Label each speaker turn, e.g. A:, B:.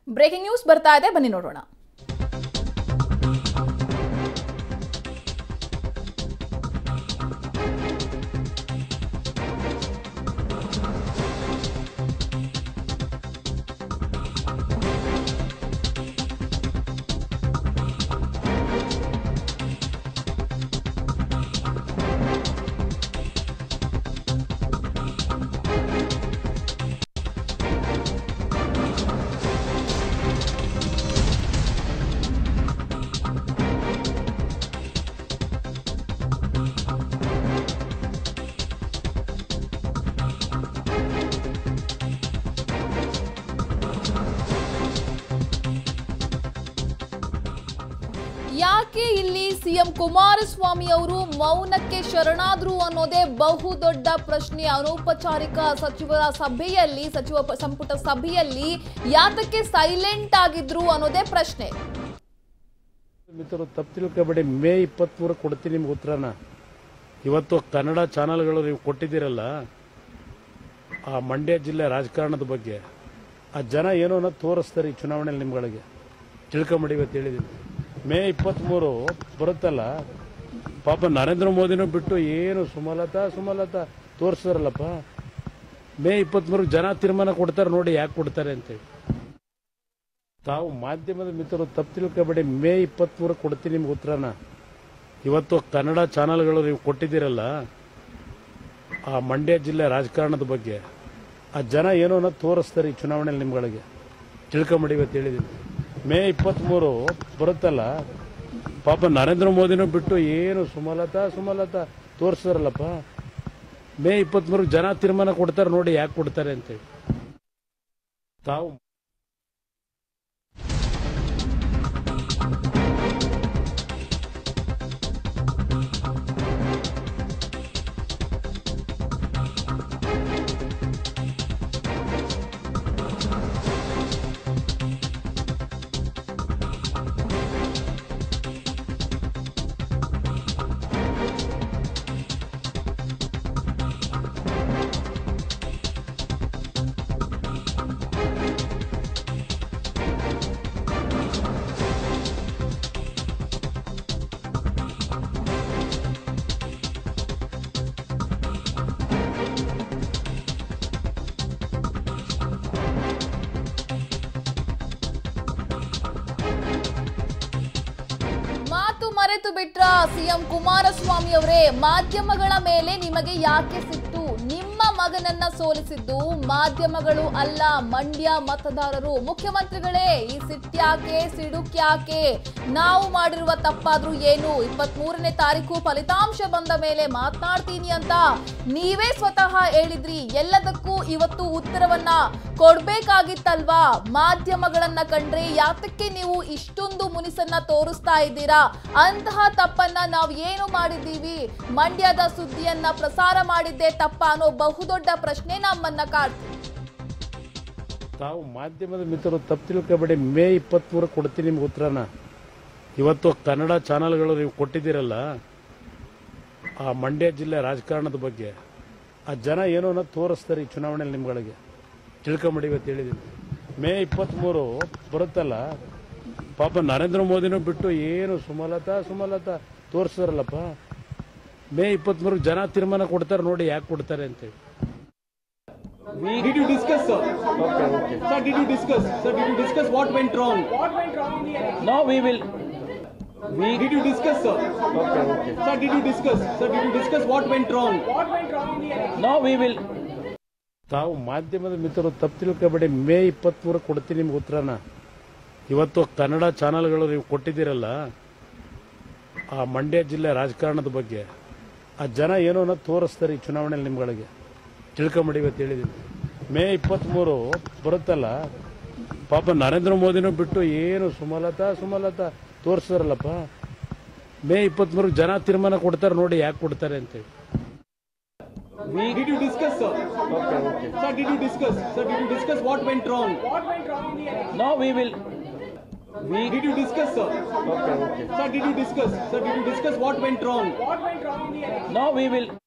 A: Breaking news ಬರ್ತಾ ಇದೆ ಬನ್ನಿ ನೋಡೋಣ ಯಾಕೆ ಇಲ್ಲಿ ಸಿಎಂ ಕುಮಾರಸ್ವಾಮಿ ಅವರು ಮೌನಕ್ಕೆ ಶರಣಾದ್ರು ಅನ್ನೋದೇ ಬಹುದೊಡ್ಡ ಪ್ರಶ್ನೆ ಅನೌಪಚಾರಿಕ ಸಚಿವರ ಸಭೆಯಲ್ಲಿ ಸಚಿವ ಪ- ಸಂಪುಟ ಸಭೆಯಲ್ಲಿ ಯಾತಕ್ಕೆ ಸೈಲೆಂಟ್ ಆಗಿದ್ರು ಅನ್ನೋದೇ ಪ್ರಶ್ನೆ
B: ಮಿತ್ರರು ತಪ್ಪು ತಿಳ್ಕೊಬೇಡಿ ಮೇ ಇಪ್ಪತ್ಮೂರು ಕೊಡ್ತೀನಿ ನಿಮ್ಗೆ ಉತ್ತರನ ಇವತ್ತು ಕನ್ನಡ ಚಾನಲ್ಗಳು ನೀವು ಕೊಟ್ಟಿದ್ದೀರಲ್ಲ ಆ ಮಂಡ್ಯ ಜಿಲ್ಲೆ ರಾಜಕಾರಣದ ಬಗ್ಗೆ ಆ ಜನ ಏನೋ ಅನ್ನೋದು ತೋರಿಸ್ತಾರೆ ಈ ಚುನಾವಣೆಯಲ್ಲಿ ನಿಮ್ಗಳಿಗೆ ತಿಳ್ಕೊಂಬಿಡಿ ಇವತ್ತು ಹೇಳಿದ್ದೀನಿ ಮೇ ಇಪ್ಪತ್ಮೂರು ಬರುತ್ತಲ್ಲ ಪಾಪ ನರೇಂದ್ರ ಮೋದಿನೂ ಬಿಟ್ಟು ಏನು ಸುಮಲತಾ ಸುಮಲತಾ ತೋರಿಸ್ತಾರಲ್ಲಪ್ಪ ಮೇ ಇಪ್ಪತ್ಮೂರು ಜನ ತೀರ್ಮಾನ ಕೊಡ್ತಾರೆ ನೋಡಿ ಯಾಕೆ ಕೊಡ್ತಾರೆ ಅಂತೇಳಿ ತಾವು ಮಾಧ್ಯಮದ ಮಿತ್ರರು ತಪ್ಪು ತಿಳ್ಕೊಬೇಡಿ ಮೇ ಇಪ್ಪತ್ಮೂರು ಕೊಡ್ತೀನಿ ನಿಮ್ಗೆ ಉತ್ತರನ ಇವತ್ತು ಕನ್ನಡ ಚಾನಲ್ಗಳು ನೀವು ಕೊಟ್ಟಿದ್ದೀರಲ್ಲ ಆ ಮಂಡ್ಯ ಜಿಲ್ಲೆ ರಾಜಕಾರಣದ ಬಗ್ಗೆ ಆ ಜನ ಏನೋ ಅನ್ನೋದು ತೋರಿಸ್ತಾರೆ ಈ ಚುನಾವಣೆಯಲ್ಲಿ ನಿಮ್ಗಳಿಗೆ ತಿಳ್ಕೊಂಬಿಡಿ ಇವತ್ತು ಹೇಳಿದ್ದೀನಿ ಮೇ ಇಪ್ಪತ್ಮೂರು ಬರುತ್ತಲ್ಲ ಪಾಪ ನರೇಂದ್ರ ಮೋದಿನೂ ಬಿಟ್ಟು ಏನು ಸುಮಲತಾ ಸುಮಲತಾ ತೋರಿಸ್ತಾರಲ್ಲಪ್ಪ ಮೇ ಇಪ್ಪತ್ಮೂರು ಜನ ತೀರ್ಮಾನ ಕೊಡ್ತಾರೆ ನೋಡಿ ಯಾಕೆ ಕೊಡ್ತಾರೆ ಅಂತೇಳಿ ತಾವು
A: ಮಾತು ಮರೆತು ಬಿಟ್ರ ಸಿಎಂ ಕುಮಾರಸ್ವಾಮಿ ಅವರೇ ಮಾಧ್ಯಮಗಳ ಮೇಲೆ ನಿಮಗೆ ಯಾಕೆ ಸಿಟ್ಟು ನಿಮ್ಮ ಮಗನನ್ನ ಸೋಲಿಸಿದ್ದು ಮಾಧ್ಯಮಗಳು ಅಲ್ಲ ಮಂಡ್ಯ ಮತದಾರರು ಮುಖ್ಯಮಂತ್ರಿಗಳೇ ಈ ಸಿಟ್ಯಾಕೆ ಸಿಡುಕ್ಯಾಕೆ ನಾವು ಮಾಡಿರುವ ತಪ್ಪಾದ್ರೂ ಏನು ಇಪ್ಪತ್ತ್ ಮೂರನೇ ತಾರೀಕು ಫಲಿತಾಂಶ ಬಂದ ಮೇಲೆ ಮಾತನಾಡ್ತೀನಿ ಅಂತ ನೀವೇ ಸ್ವತಃ ಹೇಳಿದ್ರಿ ಎಲ್ಲದಕ್ಕೂ ಇವತ್ತು ಉತ್ತರವನ್ನ ಕೊಡ್ಬೇಕಾಗಿತ್ತಲ್ವಾ ಮಾಧ್ಯಮಗಳನ್ನ ಕಂಡ್ರೆ ಯಾತಕ್ಕೆ ನೀವು ಇಷ್ಟೊಂದು ಮುನಿಸನ್ನ ತೋರಿಸ್ತಾ ಇದ್ದೀರಾ ಅಂತಹ ತಪ್ಪನ್ನ ನಾವು ಏನು ಮಾಡಿದ್ದೀವಿ ಮಂಡ್ಯದ ಸುದ್ದಿಯನ್ನ ಪ್ರಸಾರ ಮಾಡಿದ್ದೆ ತಪ್ಪ ಅನ್ನೋ ಬಹುದೊಡ್ಡ ಪ್ರಶ್ನೆ ನಮ್ಮನ್ನ ಕಾಡ್ತಿದೆ
B: ತಾವು ಮಾಧ್ಯಮದ ಮಿತ್ರರು ತಪ್ಪು ತಿಳ್ಕೊಬೇಡಿ ಮೇ ಇಪ್ಪತ್ಮೂರು ಕೊಡ್ತೀನಿ ನಿಮ್ಗೆ ಉತ್ತರನ ಇವತ್ತು ಕನ್ನಡ ಚಾನಲ್ಗಳು ನೀವು ಕೊಟ್ಟಿದ್ದೀರಲ್ಲ ಆ ಮಂಡ್ಯ ಜಿಲ್ಲೆ ರಾಜಕಾರಣದ ಬಗ್ಗೆ ಆ ಜನ ಏನೋ ಅನ್ನೋದು ತೋರಿಸ್ತಾರೆ ಈ ಚುನಾವಣೆಯಲ್ಲಿ ನಿಮ್ಗಳಿಗೆ ತಿಳ್ಕೊಂಬಿಡಿ ಇವತ್ತು ಹೇಳಿದ್ದೀನಿ ಮೇ ಇಪ್ಪತ್ಮೂರು ಬರುತ್ತಲ್ಲ ಪಾಪ ನರೇಂದ್ರ ಮೋದಿನೂ ಬಿಟ್ಟು ಏನು ಸುಮಲತಾ ಸುಮಲತಾ ತೋರಿಸ್ತಾರಲ್ಲಪ್ಪ ಮೇ ಇಪ್ಪತ್ಮೂರು ಜನ ತೀರ್ಮಾನ ಕೊಡ್ತಾರೆ ನೋಡಿ ಯಾಕೆ ಕೊಡ್ತಾರೆ ಅಂತೇಳಿ
C: Did you discuss, sir? Okay, okay. Sir, did you discuss? Sir, did you discuss what went wrong?
D: What went wrong in the election?
C: No, we will. We did you discuss, sir? Okay, okay. Sir, did you discuss? Sir, did you discuss what went wrong?
D: What went wrong in the election?
C: No, we will.
B: ತಾವು ಮಾಧ್ಯಮದ ಮಿತ್ರರು ತಪ್ಪು ತಿಳ್ಕೊಬೇಡಿ ಮೇ ಇಪ್ಪತ್ಮೂರು ಕೊಡ್ತೀನಿ ನಿಮ್ಗೆ ಉತ್ತರನ ಇವತ್ತು ಕನ್ನಡ ಚಾನಲ್ಗಳು ನೀವು ಕೊಟ್ಟಿದ್ದೀರಲ್ಲ ಆ ಮಂಡ್ಯ ಜಿಲ್ಲೆ ರಾಜಕಾರಣದ ಬಗ್ಗೆ ಆ ಜನ ಏನೋ ಅನ್ನೋದು ತೋರಿಸ್ತಾರೆ ಈ ಚುನಾವಣೆಯಲ್ಲಿ ನಿಮ್ಗಳಿಗೆ ತಿಳ್ಕೊಂಬಿಡಿ ಇವತ್ತು ಹೇಳಿದ್ದೀನಿ ಮೇ ಇಪ್ಪತ್ಮೂರು ಬರುತ್ತಲ್ಲ ಪಾಪ ನರೇಂದ್ರ ಮೋದಿನೂ ಬಿಟ್ಟು ಏನು ಸುಮಲತಾ ಸುಮಲತಾ ತೋರಿಸ್ತಾರಲ್ಲಪ್ಪ ಮೇ ಇಪ್ಪತ್ಮೂರು ಜನ ತೀರ್ಮಾನ ಕೊಡ್ತಾರೆ ನೋಡಿ ಯಾಕೆ ಕೊಡ್ತಾರೆ ಅಂತೇಳಿ
C: We did you discuss, sir? Okay, okay. Sir, did you discuss? Sir, did you discuss what went wrong?
D: What went wrong in the election?
C: No, we will. We did you discuss, sir? Okay, okay. Sir, did you discuss? Sir, did you discuss what went wrong?
D: What went wrong in the election?
C: No, we will.